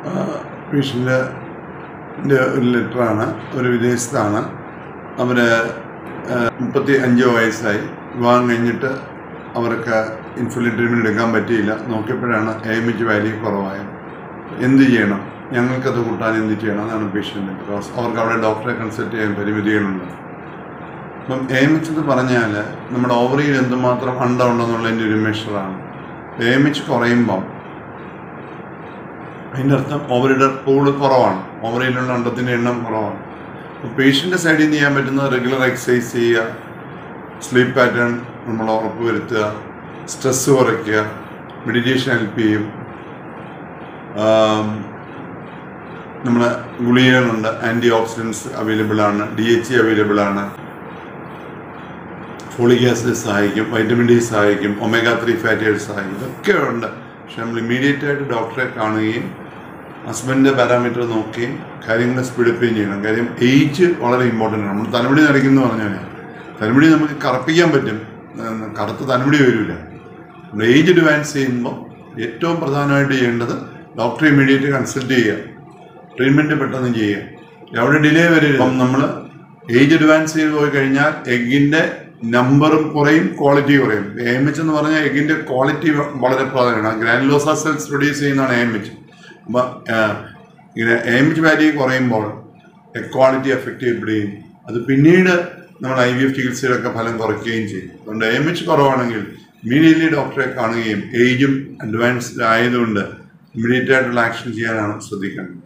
പേഷ്യൻ്റെ ഒരു ലെറ്ററാണ് ഒരു വിദേശത്താണ് അവർ മുപ്പത്തി അഞ്ച് വയസ്സായി വിവാഹം കഴിഞ്ഞിട്ട് അവർക്ക് ഇൻസുലിൻ ട്രീറ്റ്മെൻറ്റ് എടുക്കാൻ പറ്റിയില്ല നോക്കിയപ്പോഴാണ് എ എം എച്ച് വാല്യൂ കുറവായത് എന്ത് ചെയ്യണം ഞങ്ങൾക്കത് കൂട്ടാൻ എന്ത് ചെയ്യണം എന്നാണ് പേഷ്യൻ്റ് ബിക്കോസ് അവർക്ക് അവിടെ ഡോക്ടറെ കൺസൾട്ട് ചെയ്യാൻ പരിമിതികളുണ്ട് അപ്പം എ എം എച്ച് എന്ന് പറഞ്ഞാൽ നമ്മുടെ ഓവറിയിൽ എന്തുമാത്രം അണ്ടം ഉണ്ടെന്നുള്ളതിൻ്റെ ഒരു മെഷറാണ് എ എം എച്ച് കുറയുമ്പം അതിൻ്റെ അർത്ഥം ഓവറിയുടെ പൂള് കുറവാണ് ഓവറിയിലുള്ള അണ്ടത്തിൻ്റെ എണ്ണം കുറവാണ് അപ്പോൾ പേഷ്യൻ്റെ സൈഡിൽ നിന്ന് ചെയ്യാൻ പറ്റുന്ന റെഗുലർ എക്സസൈസ് ചെയ്യുക സ്ലീപ്പ് പാറ്റേൺ നമ്മൾ ഉറപ്പ് വരുത്തുക സ്ട്രെസ്സ് കുറയ്ക്കുക മെഡിറ്റേഷൻ ഹെൽപ്പ് ചെയ്യും നമ്മളെ ഗുളികകളുണ്ട് ആൻറ്റി ഓക്സിഡൻസ് അവൈലബിൾ ആണ് ഡി എച്ച് ഇ അവൈലബിൾ ആണ് ഫോളിക് ആസിഡ് സഹായിക്കും വൈറ്റമിൻ ഡി സഹായിക്കും ഒമേഗ ത്രീ ഫാറ്റി ആസിഡ് സഹായിക്കും ഇതൊക്കെ ഉണ്ട് പക്ഷെ നമ്മൾ ഇമ്മീഡിയറ്റ് ആയിട്ട് ഡോക്ടറെ കാണുകയും ഹസ്ബൻഡിൻ്റെ പാരാമീറ്റർ നോക്കുകയും കാര്യങ്ങൾ സ്പീഡപ്പിക്കുകയും ചെയ്യണം കാര്യം ഏജ് വളരെ ഇമ്പോർട്ടൻ്റ് ആണ് നമ്മൾ തലമുടി നരയ്ക്കുന്നു പറഞ്ഞാൽ തലമുടി നമുക്ക് കറുപ്പിക്കാൻ പറ്റും ഉം, കറുത്ത തലമുടി വരില്ല നമ്മൾ ഏജ് അഡ്വാൻസ് ചെയ്യുമ്പോൾ ഏറ്റവും പ്രധാനമായിട്ട് ചെയ്യേണ്ടത് ഡോക്ടറെ ഇമ്മീഡിയറ്റ് കൺസൾട്ട് ചെയ്യുക ട്രീറ്റ്മെൻറ്റ് പെട്ടെന്ന് ചെയ്യുക അവിടെ ഡിലേ വരില്ല അപ്പം നമ്മൾ ഏജ് അഡ്വാൻസ് ചെയ്ത് പോയി കഴിഞ്ഞാൽ എഗ്ഗിൻ്റെ നമ്പറും കുറയും ക്വാളിറ്റി കുറയും എ എം എച്ച് എന്ന് പറഞ്ഞാൽ എഗ്ഗിൻ്റെ ക്വാളിറ്റി വളരെ പ്രധാനമാണ് ഗ്രാനുലോസ സെൽസ് പ്രൊഡ്യൂസ് ചെയ്യുന്നതാണ് എ എം എച്ച് അപ്പം ഇങ്ങനെ എ എം എച്ച് വാല്യൂ കുറയുമ്പോൾ ക്വാളിറ്റി എഫക്റ്റ് ചെയ്യപ്പെടുകയും അത് പിന്നീട് നമ്മൾ ഐ വി എഫ് ചികിത്സയിലൊക്കെ ഫലം കുറയ്ക്കുകയും ചെയ്യും അതുകൊണ്ട് എ എം എച്ച് കുറവാണെങ്കിൽ ഇമ്മീഡിയറ്റ്ലി ഡോക്ടറെ കാണുകയും ഏജും അഡ്വാൻസ്ഡ് ആയതുകൊണ്ട് ഇമ്മീഡിയറ്റ് ആയിട്ടുള്ള ആക്ഷൻ ചെയ്യാനാണ് ശ്രദ്ധിക്കേണ്ടത്